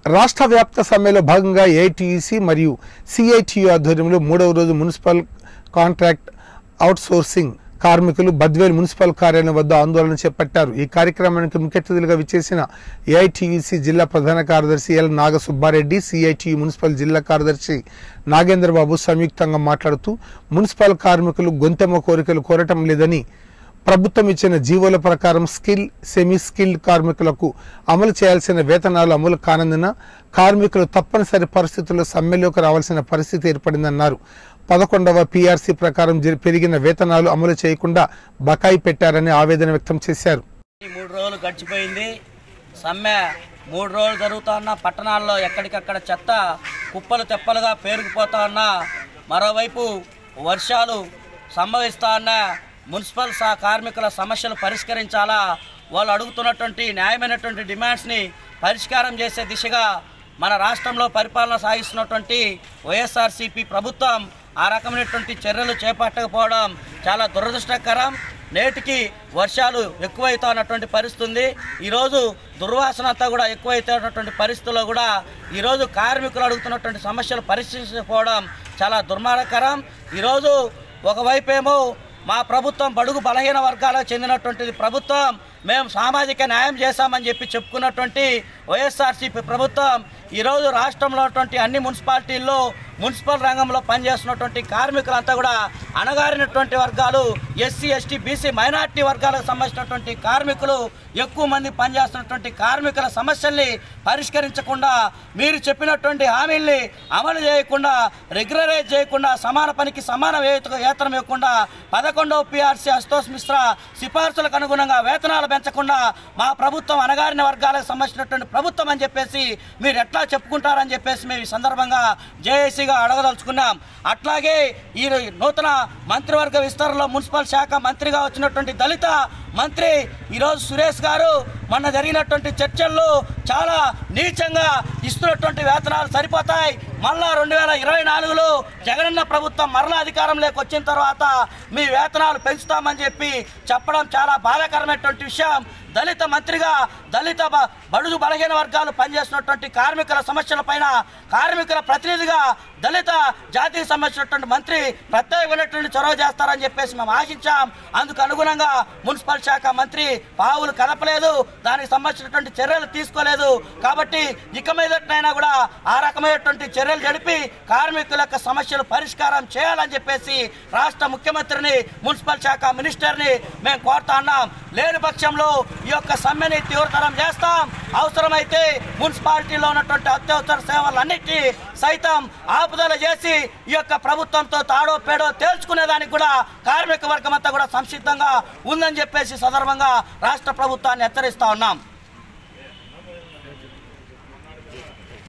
రాష్ట్ర వ్యాప్త సమ్మెలో భాగంగా ఏఐటీయూసీ మరియు సిఐటియు ఆధ్వర్యంలో మూడవ రోజు మున్సిపల్ కాంట్రాక్ట్ అవుట్సోర్సింగ్ కార్మికులు బద్వేల్ మున్సిపల్ కార్యాలయం వద్ద ఆందోళన చేపట్టారు ఈ కార్యక్రమానికి ముఖ్య అతిథులుగా విచ్చేసిన ఏఐటీయూసీ జిల్లా ప్రధాన కార్యదర్శి ఎల్ నాగసుబ్బారెడ్డి సిఐటియు మున్సిపల్ జిల్లా కార్యదర్శి నాగేంద్రబాబు సంయుక్తంగా మాట్లాడుతూ మున్సిపల్ కార్మికులు గొంతెమ్మ కోరికలు కోరటం లేదని ప్రభుత్వం ఇచ్చిన జీవోల ప్రకారం స్కిల్ సెమీ స్కిల్డ్ కార్మికులకు అమలు చేయాల్సిన వేతనాలు అమలు కానందున కార్మికులు తప్పనిసరి పరిస్థితుల్లో సమ్మెలోకి రావాల్సిన పరిస్థితి ఏర్పడిందన్నారు పదకొండవ పీఆర్సీ ప్రకారం జరి- పెరిగిన వేతనాలు అమలు చేయకుండా బకాయి పెట్టారని ఆవేదన వ్యక్తం చేశారు ఈ మూడు రోజులు గడిచిపోయింది సమ్మె మూడు రోజులు జరుగుతా ఉన్న పట్టణాల్లో ఎక్కడికక్కడ చెత్త కుప్పలు తెప్పలుగా పేరుకుపోతా ఉన్న మరోవైపు వర్షాలు సంభవిస్తా ఉన్న మున్సిపల్ సా కార్మికుల సమస్యలు పరిష్కరించాలా వాళ్ళు అడుగుతున్నటువంటి న్యాయమైనటువంటి డిమాండ్స్ని పరిష్కారం చేసే దిశగా మన రాష్ట్రంలో పరిపాలన సాగిస్తున్నటువంటి వైఎస్ఆర్సీపీ ప్రభుత్వం ఆ రకమైనటువంటి చర్యలు చేపట్టకపోవడం చాలా దురదృష్టకరం నేటికి వర్షాలు ఎక్కువైతా ఉన్నటువంటి పరిస్థితి ఉంది ఈరోజు దుర్వాసన అంతా కూడా ఎక్కువైతున్నటువంటి పరిస్థితుల్లో కూడా ఈరోజు కార్మికులు అడుగుతున్నటువంటి సమస్యలు పరిశీలించకపోవడం చాలా దుర్మార్గకరం ఈరోజు ఒకవైపేమో మా ప్రభుత్వం బడుగు బలహీన వర్గాలకు చెందినటువంటిది ప్రభుత్వం మేము సామాజిక న్యాయం చేశామని చెప్పి చెప్పుకున్నటువంటి వైఎస్ఆర్సీపీ ప్రభుత్వం ఈరోజు రాష్ట్రంలో ఉన్నటువంటి అన్ని మున్సిపాలిటీల్లో మున్సిపల్ రంగంలో పనిచేస్తున్నటువంటి కార్మికులంతా కూడా అణగారినటువంటి వర్గాలు ఎస్సీ ఎస్టీ బీసీ మైనార్టీ వర్గాలకు సంబంధించినటువంటి కార్మికులు ఎక్కువ మంది పనిచేస్తున్నటువంటి కార్మికుల సమస్యల్ని పరిష్కరించకుండా మీరు చెప్పినటువంటి హామీల్ని అమలు చేయకుండా రెగ్యులరైజ్ చేయకుండా సమాన పనికి సమాన వేత- వేతనం ఇవ్వకుండా పదకొండవ పిఆర్సీ అస్తోష్ మిశ్రా సిఫార్సులకు అనుగుణంగా వేతనాలు పెంచకుండా మా ప్రభుత్వం అణగారిన వర్గాలకు సంబంధించినటువంటి ప్రభుత్వం అని చెప్పేసి మీరు ఎట్లా చెప్పుకుంటారని చెప్పేసి మేము ఈ సందర్భంగా జేఏసీగా అడగదలుచుకున్నాం అట్లాగే ఈ నూతన మంత్రివర్గ విస్తరణలో మున్సిపల్ శాఖ మంత్రిగా వచ్చినటువంటి దళిత మంత్రి ఈరోజు సురేష్ గారు మొన్న జరిగినటువంటి చర్చల్లో చాలా నీచంగా ఇస్తున్నటువంటి వేతనాలు సరిపోతాయి మళ్ళా రెండు వేల ఇరవై నాలుగులో జగనన్న ప్రభుత్వం మరలా అధికారంలోకి వచ్చిన తర్వాత మీ వేతనాలు పెంచుతామని చెప్పి చెప్పడం చాలా బాధాకరమైనటువంటి విషయం దళిత మంత్రిగా దళిత బ- బడుగు బలహీన వర్గాలు పనిచేస్తున్నటువంటి కార్మికుల సమస్యలపైన కార్మికుల ప్రతినిధిగా దళిత జాతికి సంబంధించినటువంటి మంత్రి ప్రత్యేకమైనటువంటి చొరవ చేస్తారని చెప్పేసి మేము ఆశించాం అందుకు అనుగుణంగా మున్సిపల్ శాఖ మంత్రి పావులు కదపలేదు దానికి సంబంధించినటువంటి చర్యలు తీసుకోలేదు కాబట్టి ఇక మీదటైనా కూడా ఆ రకమైనటువంటి చర్యలు జరిపి కార్మికుల యొక్క సమస్యలు పరిష్కారం చేయాలని చెప్పేసి రాష్ట్ర ముఖ్యమంత్రిని మున్సిపల్ శాఖ మినిస్టర్ని మేము కోరుతా ఉన్నాం లేని పక్షంలో ఈ యొక్క సమ్మెని తీవ్రతరం చేస్తాం అవసరమైతే మున్సిపాలిటీలో ఉన్నటువంటి అత్యవసర సేవలన్నిటినీ సైతం ఆపుదల చేసి ఈ యొక్క ప్రభుత్వంతో తాడో పేడో తేల్చుకునేదానికి కూడా కార్మిక వర్గం అంతా కూడా సంసిద్ధంగా ఉందని చెప్పేసి సందర్భంగా రాష్ట్ర ప్రభుత్వాన్ని హెచ్చరిస్తా ఉన్నాం